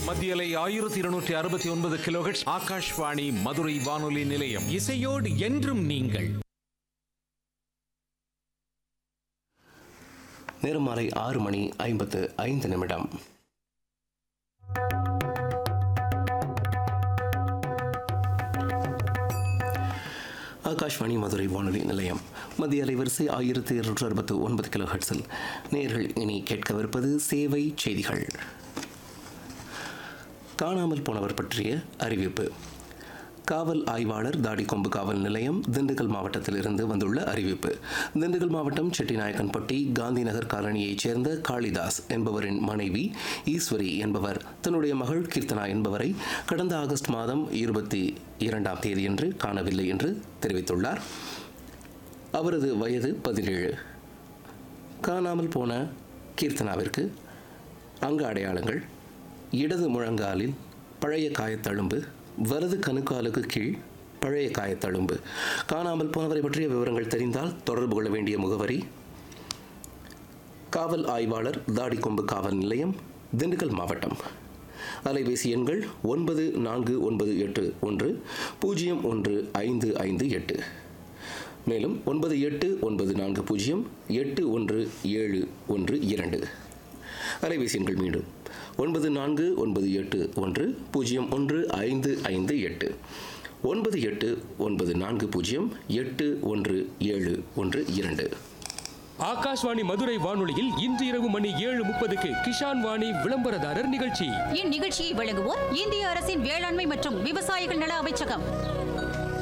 மத்தியலை ஆயிரத்தி இருநூற்றி அறுபத்தி ஒன்பது கிலோஹெட்ஸ் ஆகாஷ்வாணி மதுரை வானொலி நிலையம் இசையோடு என்றும் நீங்கள் நேரம் மாலை ஆறு மணி ஐம்பத்து ஐந்து நிமிடம் ஆகாஷ்வாணி மதுரை வானொலி நிலையம் மத்திய அலைவரிசை ஆயிரத்தி இருநூற்று அறுபத்து ஒன்பது கிலோ ஹெட்ஸில் நேர்கள் இனி கேட்கவிருப்பது சேவை செய்திகள் காணாமல் போனவர் பற்றிய அறிவிப்பு காவல் ஆய்வாளர் தாடிக்கொம்பு காவல் நிலையம் திண்டுக்கல் மாவட்டத்திலிருந்து வந்துள்ள அறிவிப்பு திண்டுக்கல் மாவட்டம் செட்டிநாயக்கன்பட்டி காந்தி நகர் காலனியைச் சேர்ந்த காளிதாஸ் என்பவரின் மனைவி ஈஸ்வரி என்பவர் தன்னுடைய மகள் கீர்த்தனா என்பவரை கடந்த ஆகஸ்ட் மாதம் இருபத்தி இரண்டாம் தேதியன்று காணவில்லை என்று தெரிவித்துள்ளார் அவரது வயது பதினேழு காணாமல் போன கீர்த்தனாவிற்கு அங்க அடையாளங்கள் இடது முழங்காலில் பழைய காயத்தழும்பு வலது கணுக்காலுக்கு கீழ் பழைய காயத்தழும்பு காணாமல் போனவரை பற்றிய விவரங்கள் தெரிந்தால் தொடர்பு கொள்ள வேண்டிய முகவரி காவல் ஆய்வாளர் தாடிக்கொம்பு காவல் நிலையம் திண்டுக்கல் மாவட்டம் அலைபேசி எண்கள் ஒன்பது நான்கு ஒன்பது எட்டு ஒன்று பூஜ்ஜியம் ஒன்று ஐந்து ஐந்து எட்டு மேலும் ஒன்பது எட்டு ஒன்பது நான்கு பூஜ்ஜியம் எட்டு ஒன்று ஏழு ஒன்று இரண்டு அலைபேசி எண்கள் மீண்டும் ஒன்பது நான்கு ஒன்பது எட்டு ஒன்று பூஜ்ஜியம் ஒன்று ஐந்து ஐந்து எட்டு ஒன்பது எட்டு ஒன்பது நான்கு பூஜ்ஜியம் எட்டு ஒன்று ஏழு ஒன்று இரண்டு ஆகாஷ்வாணி மதுரை வானொலியில் இன்று இரவு மணி ஏழு முப்பதுக்கு கிஷான் வாணி விளம்பரதாரர் நிகழ்ச்சி இந்நிகழ்ச்சியை வழங்குவோர் இந்திய அரசின் வேளாண்மை மற்றும் விவசாயிகள் நல அமைச்சகம்